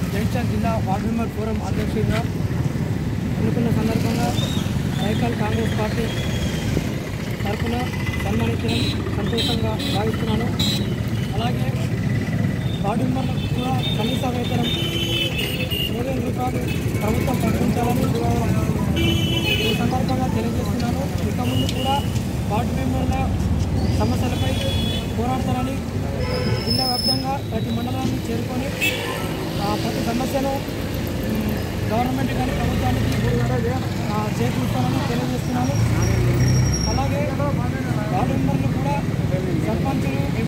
జగిత్యాల జిల్లా ward member forum అధ్యక్షుడిగా ఎన్నుకున్న సందర్భంగా రైకాల్ కాంగ్రెస్ పార్టీ తరఫున సన్మానించడం సంతోషంగా భావిస్తున్నాను అలాగే వార్డు మెంబర్లకు కూడా కనీస వేతనం మూడు వేల రూపాయలు ప్రభుత్వం ప్రకటించాలని ఈ సందర్భంగా తెలియజేస్తున్నాను ఇక ముందు కూడా వార్డు మెంబర్ల సమస్యలపై పోరాడతానని జిల్లా వ్యాప్తంగా ప్రతి మండలాన్ని చేరుకొని ఆ, ప్రతి సమస్యను మ్, గవర్నమెంట్ కానీ ప్రభుత్వానికి ఆ, చేకూరుస్తానని తెలియజేస్తున్నాను అలాగే వార్డు మెంబర్లు కూడా సర్పంచులు